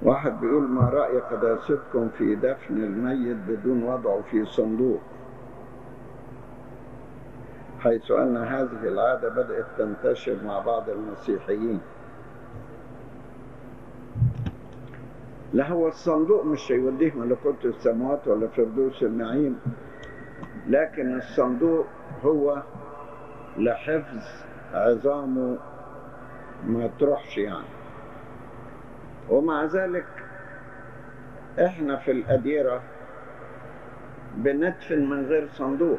واحد بيقول ما رأي قداستكم في دفن الميت بدون وضعه في صندوق حيث أن هذه العادة بدأت تنتشر مع بعض المسيحيين لا هو الصندوق مش هيوديه ملكوت السماوات ولا فردوس النعيم لكن الصندوق هو لحفظ عظامه ما تروحش يعني ومع ذلك احنا في الأديرة بندفن من غير صندوق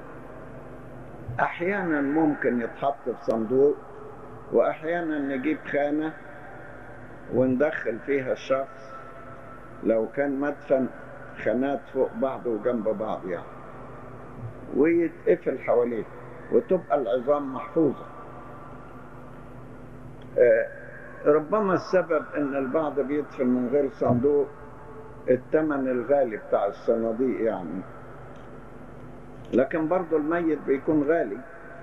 احيانا ممكن يتحط في صندوق واحيانا نجيب خانة وندخل فيها الشخص لو كان مدفن خانات فوق بعض وجنب بعض يعني ويتقفل حواليه وتبقى العظام محفوظة ربما السبب ان البعض بيدفن من غير صندوق الثمن الغالي بتاع الصناديق يعني لكن برضو الميت بيكون غالي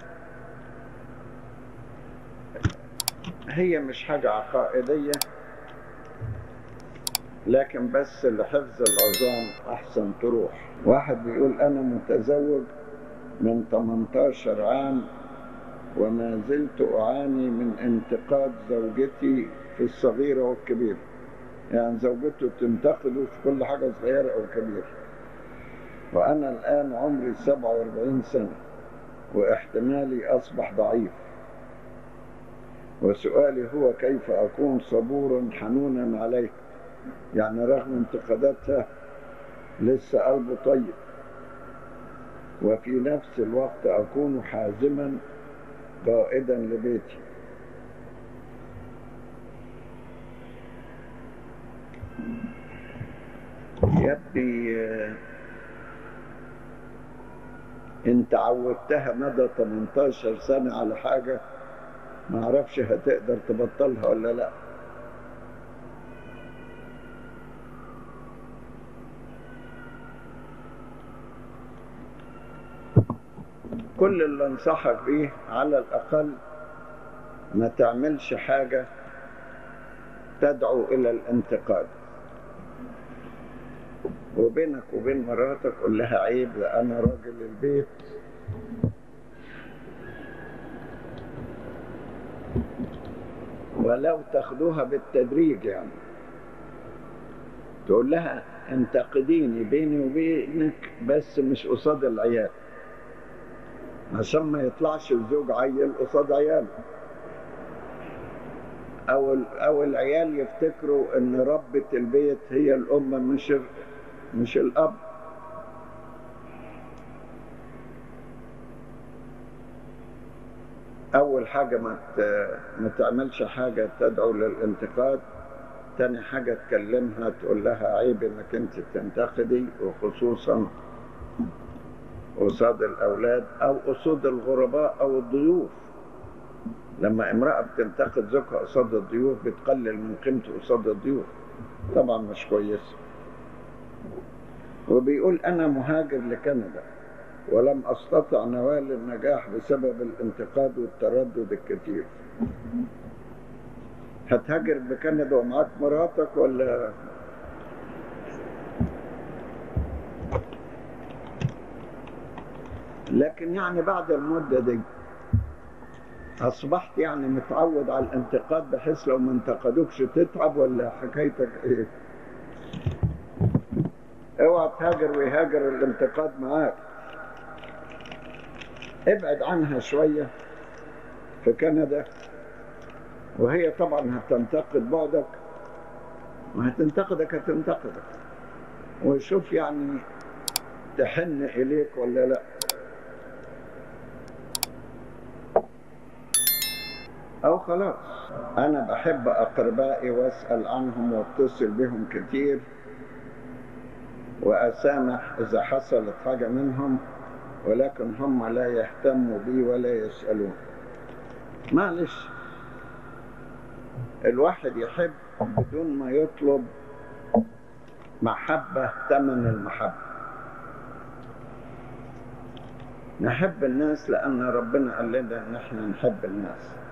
هي مش حاجة عقائدية لكن بس لحفظ العظام أحسن تروح واحد بيقول أنا متزوج من 18 عام وما زلت أعاني من انتقاد زوجتي في الصغيرة والكبيرة يعني زوجته تنتقده في كل حاجة صغيرة أو كبيرة وأنا الآن عمري 47 سنة واحتمالي أصبح ضعيف وسؤالي هو كيف أكون صبورا حنونا عليه يعني رغم انتقاداتها لسه قلبه طيب وفي نفس الوقت أكون حازما قائدا لبيتي يا ابني انت عودتها مدى 18 سنة على حاجة ما اعرفش هتقدر تبطلها ولا لا كل اللي انصحك بيه على الاقل ما تعملش حاجة تدعو الى الانتقاد وبينك وبين مراتك قول لها عيب ده انا راجل البيت ولو تاخدوها بالتدريج يعني تقول لها انتقديني بيني وبينك بس مش قصاد العيال عشان ما يطلعش الزوج عيل قصاد عياله او او العيال يفتكروا ان ربة البيت هي الام مش مش الاب اول حاجه ما ما تعملش حاجه تدعو للانتقاد تاني حاجه تكلمها تقول لها عيب انك انت تنتقدي وخصوصا قصاد الاولاد او قصاد الغرباء او الضيوف لما امرأة بتنتقد زوجها قصاد الضيوف بتقلل من قيمته قصاد الضيوف طبعا مش كويسة وبيقول أنا مهاجر لكندا ولم أستطع نوال النجاح بسبب الانتقاد والتردد الكثير هتهاجر بكندا ومعاك مراتك ولا لكن يعني بعد المدة دي أصبحت يعني متعود على الانتقاد بحيث لو ما انتقدوكش تتعب ولا حكايتك إيه؟ اوعى تهاجر ويهاجر الانتقاد معاك ابعد عنها شوية في كندا وهي طبعا هتنتقد بعدك وهتنتقدك هتنتقدك وشوف يعني تحن إليك ولا لأ أو خلاص أنا بحب أقربائي وأسأل عنهم وأتصل بهم كتير وأسامح إذا حصلت حاجة منهم ولكن هم لا يهتموا بي ولا يسألون معلش الواحد يحب بدون ما يطلب محبة ثمن المحبة نحب الناس لأن ربنا قال لنا إن احنا نحب الناس